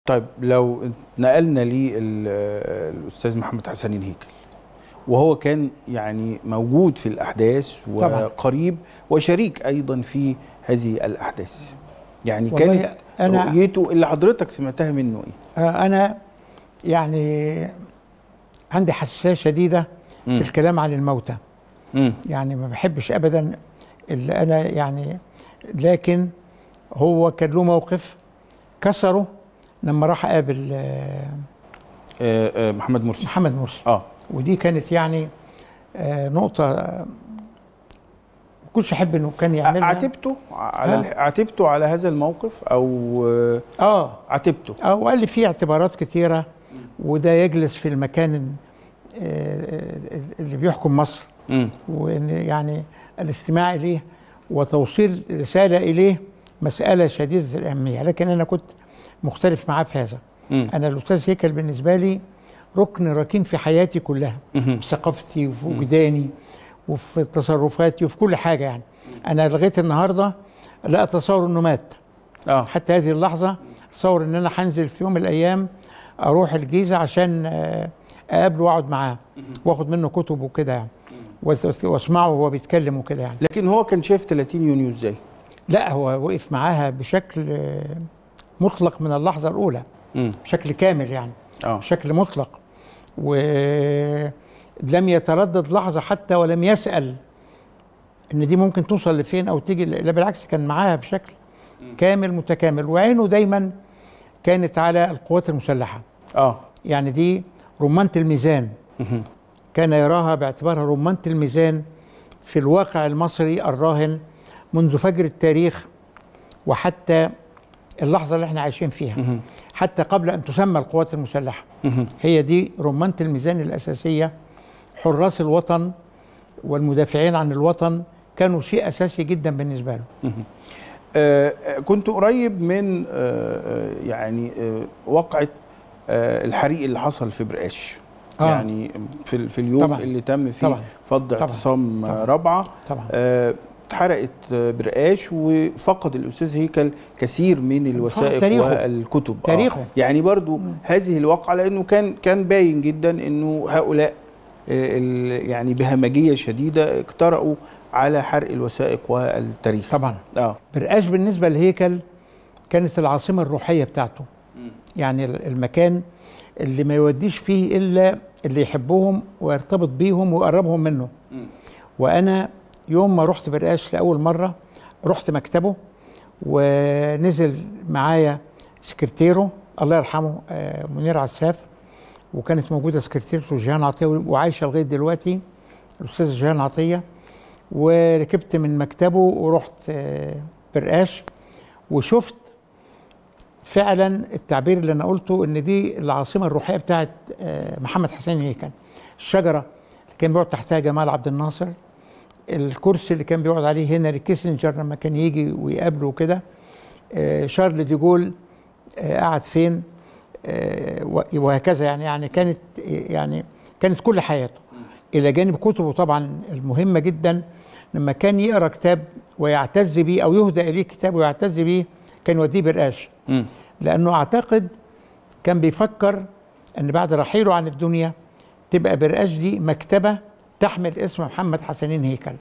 طيب لو نقلنا للاستاذ محمد حسنين هيكل وهو كان يعني موجود في الاحداث طبعاً. وقريب وشريك ايضا في هذه الاحداث يعني والله كانت أنا- رؤيته اللي حضرتك سمعتها منه ايه آه، أنا يعني عندي حساسية شديدة مم. في الكلام عن الموتى امم يعني ما بحبش أبدا اللي أنا يعني لكن هو كان له موقف كسره لما راح قابل آه، آه آه محمد مرسي محمد مرسي اه ودي كانت يعني آه، نقطة آه، ما كنتش أحب إنه كان يعملها عاتبته على ها؟ الح- عاتبته على هذا الموقف او آه، آه عاتبته اه وقال لي في اعتبارات كتيرة وده يجلس في المكان آه، اللي بيحكم مصر امم وان يعني الاستماع اليه وتوصيل رساله اليه مساله شديده الاهميه لكن انا كنت مختلف معاه في هذا امم انا الاستاذ هيكل بالنسبه لي ركن ركين في حياتي كلها مهم. في ثقافتي وفي وجداني وفي تصرفاتي وفي كل حاجه يعني انا لغايه النهارده لا اتصور انه مات اه حتى هذه اللحظه اتصور ان انا هنزل في يوم من الايام اروح الجيزه عشان آه، اقابله واقعد معاه واخد منه كتب وكده يعني وأس- واسمعه وهو بيتكلم وكده يعني لكن هو كان شايف 30 يونيو ازاي لا هو وقف معاها بشكل آه، مطلق من اللحظه الاولى امم بشكل كامل يعني اه بشكل مطلق ولم يتردد لحظه حتى ولم يسال ان دي ممكن توصل لفين او تيجي لا بالعكس كان معاها بشكل كامل متكامل وعينه دايما كانت على القوات المسلحه اه يعني دي رمانه الميزان مهم. كان يراها باعتبارها رمانة الميزان في الواقع المصري الراهن منذ فجر التاريخ وحتى اللحظة اللي احنا عايشين فيها مهم. حتى قبل أن تسمى القوات المسلحة مهم. هي دي رمانة الميزان الأساسية حراس الوطن والمدافعين عن الوطن كانوا شيء أساسي جدا بالنسبة له آه، كنت قريب من آه، آه، يعني آه، وقعة آه، الحريق اللي حصل في برقاش آه. يعني في ال- في اليوم طبعاً. اللي تم فيه طبعاً. فض طبعاً. اعتصام آه، طبعاً. رابعة طبعا آه، اتحرقت آه، برقاش وفقد الاستاذ هيكل كثير من الوثائق تاريخه. والكتب آه. تاريخه. يعني برضو هذه الواقعه لانه كان كان باين جدا انه هؤلاء آه، ال- يعني بهمجيه شديده اقترأوا على حرق الوثائق والتاريخ طبعا اه برقاش بالنسبة للهيكل كانت العاصمة الروحية بتاعته يعني المكان اللي ما يوديش فيه إلا اللي يحبهم ويرتبط بيهم ويقربهم منه وأنا يوم ما رحت برقاش لأول مرة رحت مكتبه ونزل معايا سكرتيره الله يرحمه آه، منير عساف وكانت موجودة سكرتيرته جيهان عطية وعايشة لغاية دلوقتي الأستاذ جيهان عطية وركبت من مكتبه ورحت آه، برقاش وشفت فعلا التعبير اللي انا قلته ان دي العاصمه الروحيه بتاعت آه، محمد حسين هيكل الشجره اللي كان بيقعد تحتها جمال عبد الناصر الكرسي اللي كان بيقعد عليه هنري كيسنجر لما كان يجي ويقابله وكده آه، شارل دي جول آه، قعد فين آه، و- وهكذا يعني يعني كانت يعني كانت كل حياته الى جانب كتبه طبعا المهمه جدا لما كان يقرا كتاب ويعتز بيه او يهدى اليه كتاب ويعتز بيه كان يوديه برقاش مم. لانه اعتقد كان بيفكر ان بعد رحيله عن الدنيا تبقى برقاش دي مكتبه تحمل اسم محمد حسنين هيكل